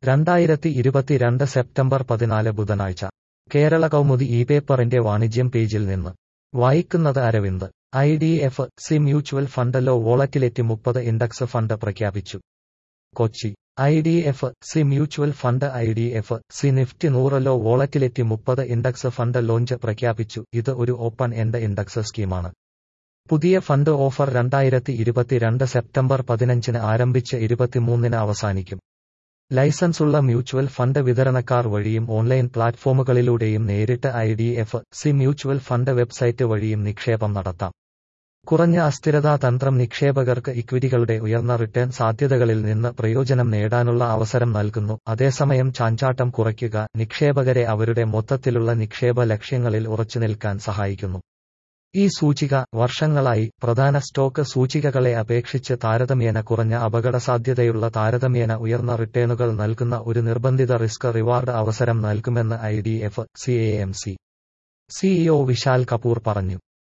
രണ്ടായിരത്തി ഇരുപത്തിരണ്ട് സെപ്റ്റംബർ പതിനാല് ബുധനാഴ്ച കേരള കൗമുദി ഇ പേപ്പറിന്റെ വാണിജ്യം പേജിൽ നിന്ന് വായിക്കുന്നത് Aravind I D F C mutual fund low volatility മുപ്പത് ഇൻഡെക്സ് ഫണ്ട് പ്രഖ്യാപിച്ചു Kochi I D F C mutual fund I D F C Nifty നൂറ് ലോ വോളറ്റിലിറ്റി മുപ്പത് ഇൻഡെക്സ് ഫണ്ട് ലോഞ്ച് പ്രഖ്യാപിച്ചു ഇത് ഒരു ഓപ്പൺ എൻഡ് ഇൻഡെക്സ് സ്കീമാണ് പുതിയ ഫണ്ട് ഓഫർ രണ്ടായിരത്തി ഇരുപത്തിരണ്ട് സെപ്റ്റംബർ പതിനഞ്ചിന് ആരംഭിച്ച് ഇരുപത്തിമൂന്നിന് അവസാനിക്കും ലൈസൻസുള്ള മ്യൂച്വൽ ഫണ്ട് വിതരണക്കാർ വഴിയും ഓൺലൈൻ പ്ലാറ്റ്ഫോമുകളിലൂടെയും നേരിട്ട് I D F C mutual fund website വഴിയും നിക്ഷേപം നടത്താം കുറഞ്ഞ അസ്ഥിരതാ തന്ത്രം നിക്ഷേപകർക്ക് ഇക്വിറ്റികളുടെ ഉയർന്ന റിട്ടേൺ സാധ്യതകളിൽ നിന്ന് പ്രയോജനം നേടാനുള്ള അവസരം നൽകുന്നു അതേസമയം ചാഞ്ചാട്ടം കുറയ്ക്കുക നിക്ഷേപകരെ അവരുടെ മൊത്തത്തിലുള്ള നിക്ഷേപ ലക്ഷ്യങ്ങളിൽ ഉറച്ചുനിൽക്കാൻ സഹായിക്കുന്നു ഈ സൂചിക വർഷങ്ങളായി പ്രധാന സ്റ്റോക്ക് സൂചികകളെ അപേക്ഷിച്ച് താരതമ്യേന കുറഞ്ഞ അപകടസാധ്യതയുള്ള താരതമ്യേന ഉയർന്ന റിട്ടേണുകൾ നൽകുന്ന ഒരു നിർബന്ധിത റിസ്ക് റിവാർഡ് അവസരം നൽകുമെന്ന് I D F C A M C CEO Vishal Kapoor പറഞ്ഞു